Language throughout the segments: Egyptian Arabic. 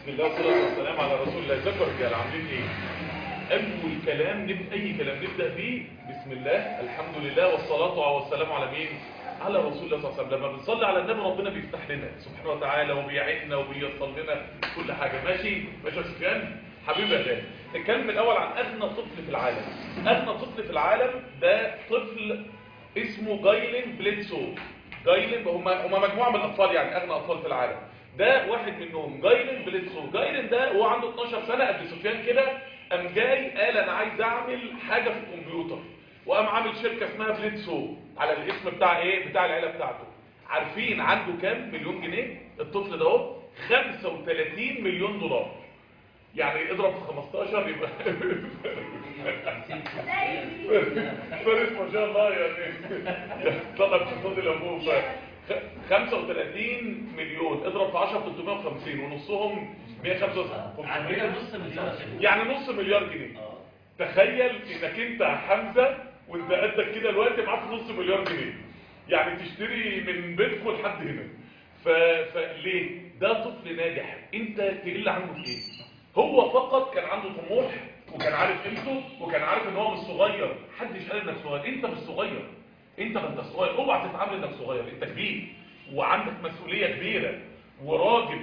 بسم الله والصلاة والسلام على رسول الله ازيكم يا رجاله عاملين ايه؟ أول كلام نبدأ أي كلام نبدأ بيه بسم الله الحمد لله والصلاة والسلام على مين؟ على رسول الله صلى الله عليه وسلم لما بنصلي على النبي ربنا بيفتح لنا سبحانه وتعالى وبيعيننا وبييسر لنا كل حاجة ماشي؟ ماشي يا سفيان؟ حبيبي يا غالي نتكلم الأول عن أغنى طفل في العالم أغنى طفل في العالم ده طفل اسمه جايلين بليتسو جايلين هم هم مجموعة من الأطفال يعني أغنى أطفال في العالم ده واحد منهم جايلين بليتسو جايلين ده هو عنده 12 سنة قد سفيان كده قام جاي قال انا عايز اعمل حاجة في الكمبيوتر وقام عامل شركة اسمها بليتسو على الاسم بتاع ايه بتاع العيلة بتاعته عارفين عنده كام مليون جنيه الطفل ده اهو 35 مليون دولار يعني اضرب في 15 يبقى فارس ما شاء الله يعني طلب اقتصاد الابوه 35 مليون اضرب في 10 350 ونصهم 155 عندنا نص مليار يعني نص مليار جنيه تخيل انك انت حمزة وانت قدك كده دلوقتي معاك نص مليار جنيه يعني تشتري من بيتكم لحد هنا ف... فليه ده طفل ناجح انت تقل عنه في ايه هو فقط كان عنده طموح وكان عارف قيمته وكان عارف ان هو مش صغير محدش قال انك صغير انت مش صغير انت ما انت صغير اوعى تتعامل انك صغير انت كبير وعندك مسؤوليه كبيره وراجل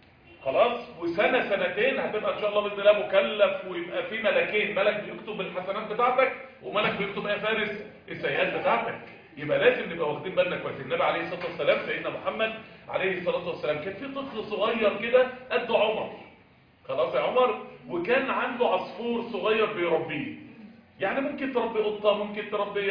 خلاص وسنة سنتين هتبقى ان شاء الله باذن الله مكلف ويبقى في ملكين ملك بيكتب الحسنات بتاعتك وملك بيكتب ايه فارس السيئات بتاعتك يبقى لازم نبقى واخدين بالنا كويس النبي عليه الصلاه والسلام سيدنا محمد عليه الصلاه والسلام كان في طفل صغير كده قد عمر خلاص يا عمر وكان عنده عصفور صغير بيربيه يعني ممكن تربي قطه ممكن تربي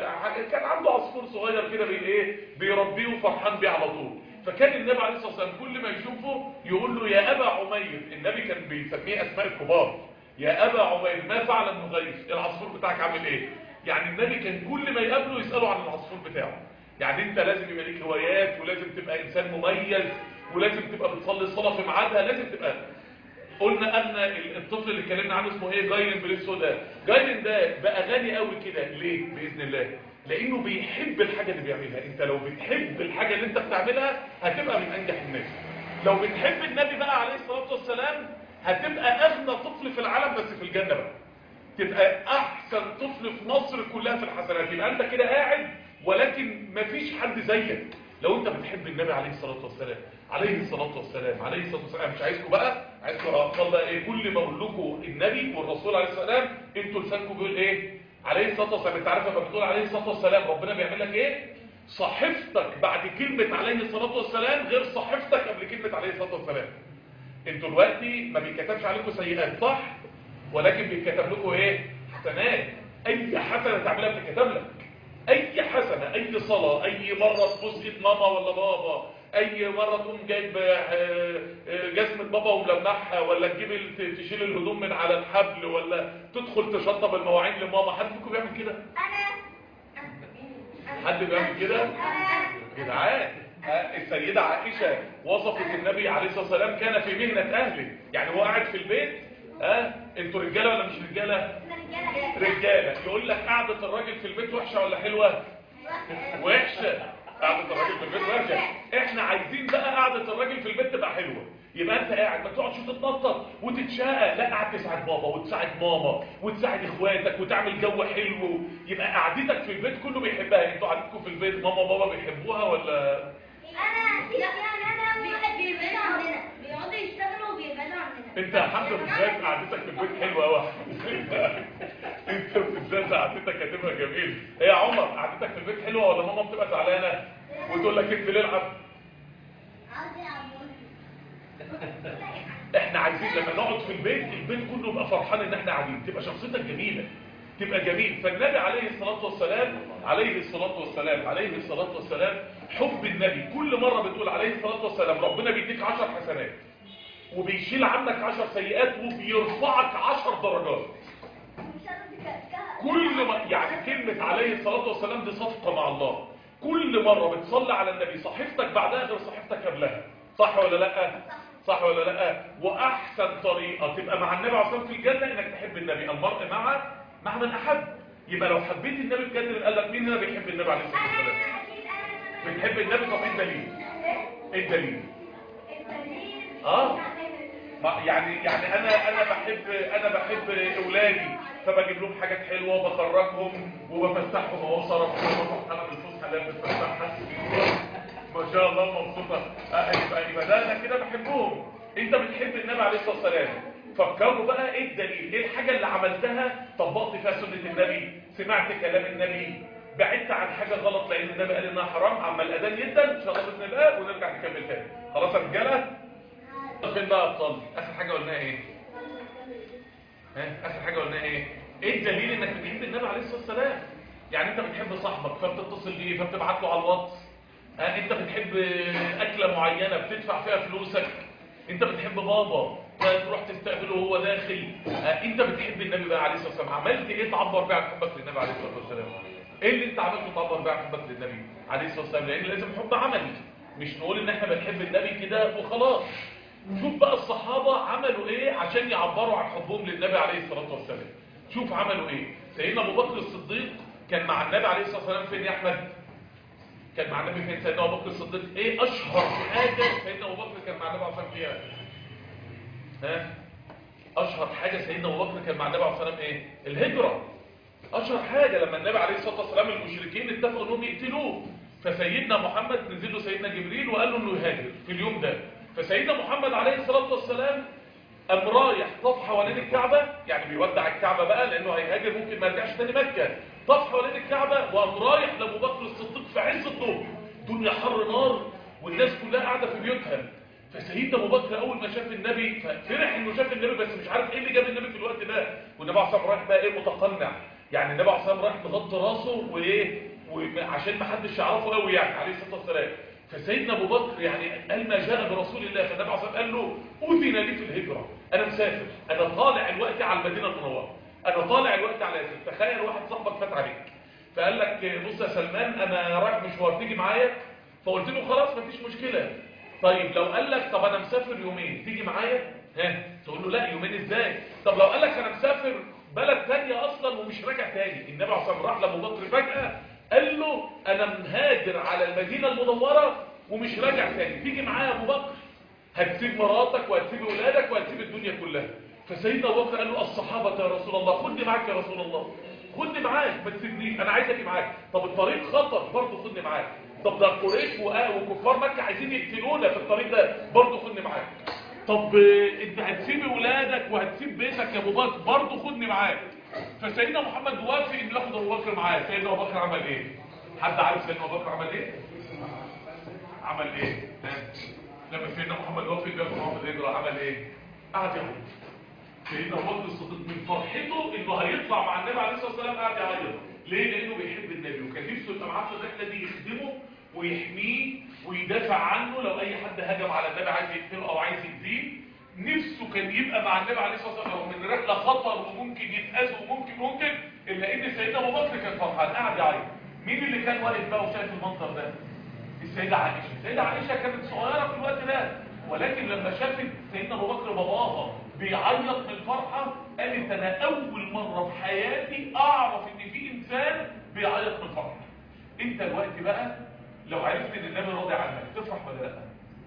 كان عنده عصفور صغير كده بي ايه بيربيه وفرحان بيه على طول فكان النبي عليه الصلاه والسلام كل ما يشوفه يقول له يا ابا عمير النبي كان بيسميه اسماء الكبار يا ابا عمير ما فعل ابن غيث العصفور بتاعك عامل ايه يعني النبي كان كل ما يقابله يساله عن العصفور بتاعه يعني انت لازم يبقى ليك هوايات ولازم تبقى انسان مميز ولازم تبقى بتصلي الصلاه في ميعادها لازم تبقى قلنا ان الطفل اللي اتكلمنا عنه اسمه ايه جايلين بليسو ده جايلين ده بقى غني قوي كده ليه باذن الله لانه بيحب الحاجه اللي بيعملها انت لو بتحب الحاجه اللي انت بتعملها هتبقى من انجح الناس لو بتحب النبي بقى عليه الصلاه والسلام هتبقى اغنى طفل في العالم بس في الجنه بقى تبقى احسن طفل في مصر كلها في الحسنات يبقى انت كده قاعد ولكن مفيش حد زيك لو انت بتحب النبي عليه الصلاه والسلام عليه الصلاه والسلام عليه الصلاه والسلام مش عايزكم بقى عايزكم اقول بقى ايه كل ما اقول لكم النبي والرسول عليه الصلاه والسلام انتوا لسانكم بيقول ايه عليه الصلاه والسلام انت عارف لما بتقول عليه الصلاه والسلام ربنا بيعمل لك ايه صحيفتك بعد كلمه عليه الصلاه والسلام غير صحيفتك قبل كلمه عليه الصلاه والسلام انتوا دلوقتي ما بيتكتبش عليكم سيئات صح ولكن بيتكتب لكم ايه حسنات اي حسنه تعملها بتتكتب لك اي حسنه اي صلاه اي مره تبوس ايد ماما ولا بابا اي مره تقوم جايب جزمه بابا وملمعها ولا تجيب تشيل الهدوم من على الحبل ولا تدخل تشطب المواعين لماما حد فيكم بيعمل كده حد بيعمل كده جدعان السيدة عائشة وصفت النبي عليه الصلاة والسلام كان في مهنة أهله يعني هو قاعد في البيت ها انتوا رجالة ولا مش رجالة رجالة يقول لك قعدة الراجل في البيت وحشة ولا حلوة وحشة قعدة الراجل في البيت وحشة احنا عايزين بقى قعدة الراجل في البيت تبقى حلوة يبقى انت قاعد ما تقعدش تتنطط وتتشقى لا قاعد تساعد بابا وتساعد ماما وتساعد اخواتك وتعمل جو حلو يبقى قعدتك في البيت كله بيحبها انتوا قعدتكم في البيت ماما وبابا بيحبوها ولا انا يعني انا بيبعدوا عننا بيقعدوا يشتغلوا وبيبعدوا عننا انت يا حمزه بالذات قعدتك في البيت حلوه قوي انت بالذات قعدتك هتبقى جميل ايه يا عمر قعدتك في البيت حلوه ولا ماما بتبقى زعلانه وتقول لك انزل العب عاوز يلعبوا احنا عايزين لما نقعد في البيت البيت كله يبقى فرحان ان احنا قاعدين تبقى شخصيتك جميله تبقى جميل فالنبي عليه الصلاة والسلام عليه الصلاة والسلام عليه الصلاة والسلام حب النبي كل مرة بتقول عليه الصلاة والسلام ربنا بيديك عشر حسنات وبيشيل عنك عشر سيئات وبيرفعك عشر درجات كل ما يعني كلمة عليه الصلاة والسلام دي صفقة مع الله كل مرة بتصلي على النبي صحيفتك بعدها غير صحيفتك قبلها صح ولا لا صح ولا لا واحسن طريقة تبقى مع النبي عليه الصلاة في الجنة انك تحب النبي المرء مع مع من احب يبقى لو حبيت النبي بجد قال لك مين هنا بيحب النبي عليه الصلاة والسلام بتحب النبي طب ايه الدليل ايه الدليل اه ما- يعني يعني انا انا بحب انا بحب اولادي فبجيب لهم حاجات حلوه وبخرجهم وبفسحهم اهو صرف وبروح انا بالفسحه اللي أنا بتفسحها ما شاء الله مبسوطه آه، يبقى يبقى ده انا كده بحبهم انت بتحب النبي عليه الصلاه والسلام فكروا بقى ايه الدليل ايه الحاجه اللي عملتها طبقت فيها سنه النبي سمعت كلام النبي بعدت عن حاجه غلط لان النبي قال انها حرام عما الاذان يدا ان شاء الله باذن الله ونرجع نكمل تاني خلاص يا رجاله فين بقى ابطال اخر حاجه قلناها ايه ها اخر حاجه قلناها ايه ايه الدليل انك بتحب النبي عليه الصلاه والسلام يعني انت بتحب صاحبك فبتتصل بيه فبتبعت له على الواتس ها انت بتحب اكله معينه بتدفع فيها فلوسك انت بتحب بابا فتروح تستقبله وهو داخل ها انت بتحب النبي بقى عليه الصلاه والسلام عملت ايه تعبر بيه عن حبك للنبي عليه الصلاه والسلام ايه اللي انت عملته تعبر بيه عن حبك للنبي عليه الصلاه والسلام لان لازم حب عملي مش نقول ان احنا بنحب النبي كده وخلاص شوف بقى الصحابة عملوا ايه عشان يعبروا عن حبهم للنبي عليه الصلاة والسلام شوف عملوا ايه سيدنا ابو بكر الصديق كان مع النبي عليه الصلاة والسلام فين يا احمد كان مع النبي فين سيدنا ابو بكر الصديق ايه اشهر حاجة سيدنا ابو بكر كان مع النبي عليه الصلاة والسلام فيها ها اشهر حاجة سيدنا ابو بكر كان مع النبي عليه الصلاة والسلام ايه الهجرة اشهر حاجة لما النبي عليه الصلاة والسلام المشركين اتفقوا انهم يقتلوه فسيدنا محمد نزل له سيدنا جبريل وقال له انه يهاجر في اليوم ده فسيدنا محمد عليه الصلاة والسلام قام رايح طاف حوالين الكعبة يعني بيودع الكعبة بقى لانه هيهاجر ممكن ما يرجعش تاني مكة طاف حوالين الكعبة وقام رايح لابو بكر الصديق في عز الظهر دنيا حر نار والناس كلها قاعدة في بيوتها فسيدنا ابو بكر اول ما شاف النبي ففرح انه شاف النبي بس مش عارف ايه اللي جاب النبي في الوقت ده والنبي عليه الصلاه والسلام رايح بقى ايه متقنع يعني النبي عليه الصلاه والسلام رايح مغطي راسه وايه وعشان ما حدش يعرفه قوي يعني عليه الصلاه والسلام فسيدنا ابو بكر يعني قال ما جاء برسول الله فالنبي عليه الصلاه والسلام قال له اذن لي في الهجره انا مسافر انا طالع الوقت على المدينه المنوره انا طالع الوقت على ياسر تخيل واحد صاحبك فات عليك فقال لك بص يا سلمان انا رايح مشوار تيجي معايا فقلت له خلاص مفيش مشكله طيب لو قال لك طب انا مسافر يومين تيجي معايا ها تقول له لا يومين ازاي طب لو قال لك انا مسافر بلد تانية اصلا ومش راجع تاني النبي عليه الصلاه والسلام راح لابو بكر فجاه قال له انا مهاجر على المدينه المنوره ومش راجع تاني تيجي معايا يا ابو بكر هتسيب مراتك وهتسيب اولادك وهتسيب الدنيا كلها فسيدنا ابو بكر قال له الصحابه يا رسول الله خدني معاك يا رسول الله خدني معاك ما تسيبنيش انا عايز اجي معاك طب الطريق خطر برضه خدني معاك طب ده قريش وكفار مكه عايزين يقتلونا في الطريق ده برضه خدني معاك طب انت هتسيب ولادك وهتسيب بيتك يا ابو بكر برضه خدني معاك فسيدنا محمد وافق انه ياخد ابو بكر معاه سيدنا ابو بكر عمل ايه حد عارف سيدنا ابو بكر عمل ايه عمل ايه ها؟ لما سيدنا محمد وافق ياخد محمد الهجره عمل ايه قعد يعيط سيدنا ابو بكر الصديق من فرحته انه هيطلع مع النبي عليه الصلاه والسلام قاعد يعيط ليه لانه بيحب النبي وكان نفسه يبقى معاه في الرحله دي يخدمه ويحميه ويدافع عنه لو اي حد هجم على النبي عايز يقتله او عايز يأذيه نفسه كان يبقى مع النبي عليه الصلاه والسلام رغم ان الرحله خطر وممكن يتأذى وممكن ممكن الا ان سيدنا ابو بكر كان فرحان قاعد يعيط مين اللي كان واقف بقى وشايف المنظر ده السيده عائشه السيده عائشه كانت صغيره في الوقت ده ولكن لما شافت سيدنا ابو بكر باباها بيعيط من الفرحه قالت انا اول مره في حياتي اعرف ان في انسان بيعيط من الفرحه انت الوقت بقى لو عرفت ان النبي راضي عنك تفرح ولا لا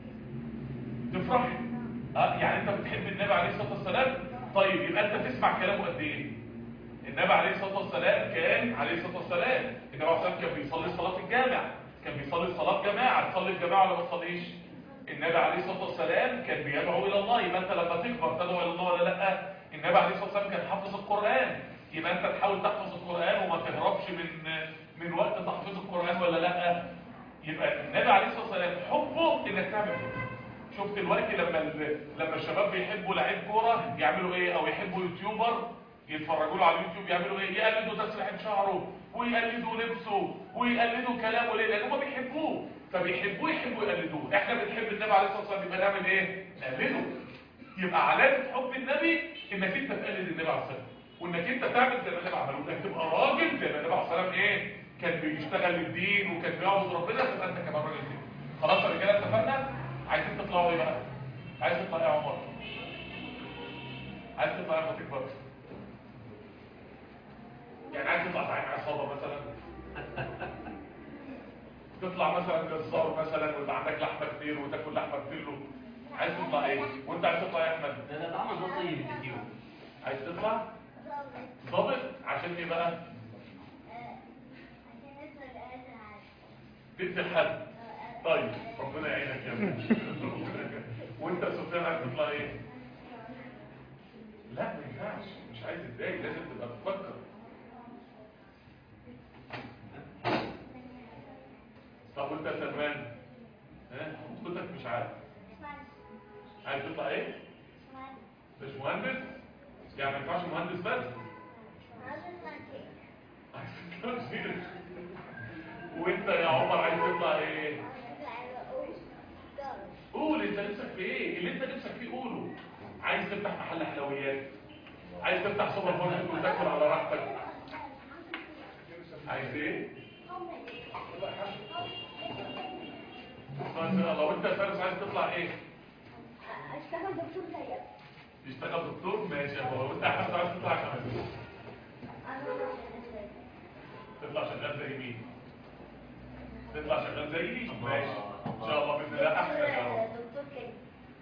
تفرح اه يعني انت بتحب النبي عليه الصلاه والسلام طيب يبقى انت تسمع كلامه قد ايه النبي عليه الصلاه والسلام كان عليه الصلاه والسلام النبي عليه الصلاه والسلام كان بيصلي صلاه الجامع كان بيصلي صلاه جماعه تصلي الجماعه ولا ما تصليش النبي عليه الصلاه والسلام كان بيدعو الى الله يبقى انت لما تكبر تدعو الى الله ولا لا النبي عليه الصلاه والسلام كان حافظ القران يبقى انت تحاول تحفظ القران وما تهربش من من وقت تحفيظ القران ولا لا يبقى النبي عليه الصلاه والسلام حبه انك تعمل كده شفت دلوقتي لما ال- لما الشباب بيحبوا لعيب كوره يعملوا ايه او يحبوا يوتيوبر يتفرجوا له على اليوتيوب يعملوا ايه يقلدوا تسريحه شعره ويقلدوا لبسه ويقلدوا كلامه ليه لان هم بيحبوه فبيحبوه يحبوا يقلدوه احنا بنحب النبي عليه الصلاه والسلام يبقى نعمل ايه نقلده يبقى علامه حب النبي انك انت تقلد النبي عليه الصلاه والسلام وانك انت تعمل زي ما النبي عمل وانك تبقى راجل زي ما النبي عليه الصلاه والسلام ايه كان بيشتغل للدين وكان بيعبد ربنا تبقى انت كمان راجل كده خلاص يا رجاله اتفقنا عايزين تطلعوا ايه بقى عايز تطلع ايه يا عمر عايز تطلع ايه ما تكبرش يعني عايز تطلع زعيم عصابه مثلا تطلع مثلا جزار مثلا ويبقى عندك لحمه كتير وتاكل لحمه كتير له عايز تطلع ايه وانت عايز تطلع ايه يا احمد تطلع ضابط ضابط عشان ايه بقى عشان اسمه الآن عارف تدي حد طيب ربنا يعينك يا ابني وانت يا سفيان عايز تطلع ايه لا ما ينفعش مش عايز ازاي لازم تبقى بتفكر طب وانت يا سلمان ها خطتك مش عارف عايز تطلع ايه مش مهندس يعني ما ينفعش مهندس بس عايز تطلع شيخ وانت يا عمر عايز تطلع ايه قول انت نفسك في ايه اللي انت نفسك فيه قوله عايز تفتح محل حلويات عايز تفتح سوبر ماركت وتاكل على راحتك عايز ايه ما لو انت يا فارس عايز تطلع ايه اشتغل دكتور زيك تشتغل دكتور ماشي يا بابا وانت يا حمزه عايز تطلع كمان تطلع شغال زي مين تطلع شغال زي مين ماشي ان شاء الله باذن الله احسن يا رب دكتور كده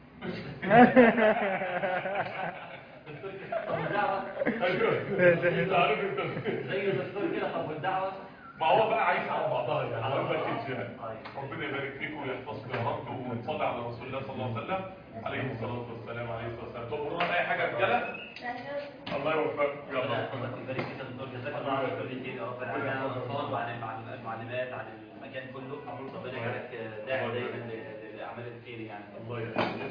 طب والدعوة ايوه انت عارف انت زي الدكتور كده طب والدعوة ما هو بقى عايش على بعضها يعني على ما بعضها. ينفعش يعني. ربنا يبارك فيك ويحفظك يا رب ونصلي على رسول الله صلى الله عليه وسلم عليه الصلاه والسلام عليه الصلاه والسلام طب ورانا اي حاجه يا رجاله الله يوفقك يلا ربنا يبارك فيك يا دكتور جزاك الله عن كل خير يا رب العالمين عن الاطفال وعن المعلومات المعلمات عن المكان كله ربنا يجعلك داعي دايما لاعمال الخير يعني الله يسلمك